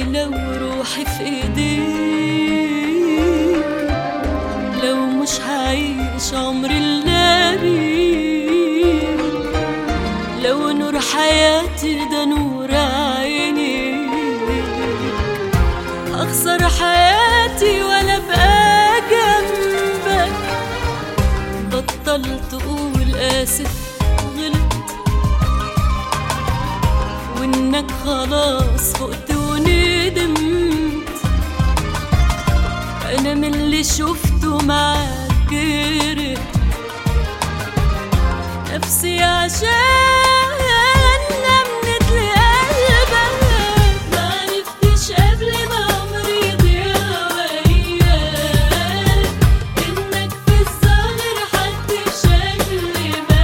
لو روحي في ايديك لو مش هعيش عمري الا بيك لو نور حياتي ده نور عيني اخسر حياتي ولا ابقى جنبك بطلت اقول اسف غلط وانك خلاص فقت وندمت انا من اللي شفته معاك كره نفسي عشان نمت لقلبك ما عرفتش قبل ما عمري يضيع وياك انك في الظاهر حد شكل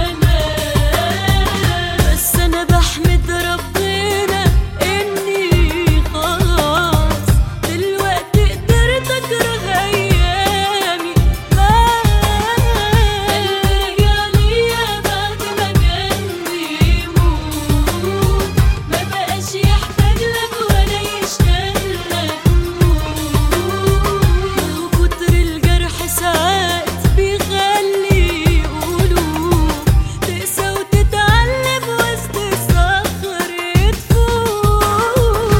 ملاك بس انا بحمد ربنا اني خلاص دلوقتي قدرت اكره ايامي معاك قلبي رجع ليا بعد ما كان بيموت ما بقاش يحتاج لك ولا يشتاق لك وكتر الجرح ساعات بيخلي قلوب تقسى وتتعلم وسط الصخر تفوق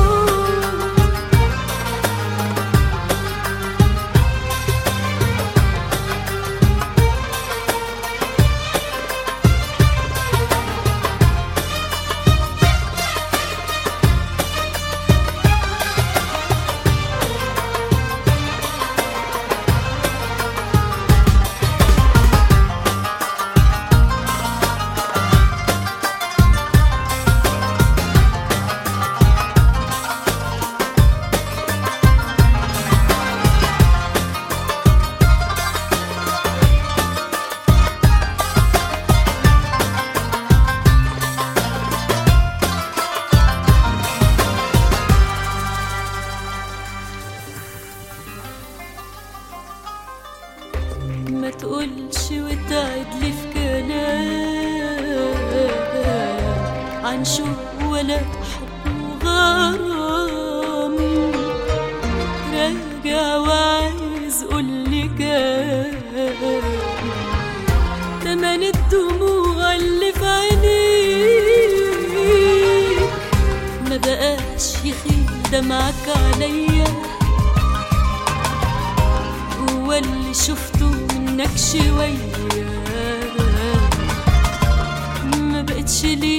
ما تقولش وتعد لي في كلام عن شوق ولا حب وغرام راجع وعايز قولي كام تمن الدموع اللي في عينيك ما بقاش يخيل دمعك عليا هو اللي شفته منك شوية ما بقتش لي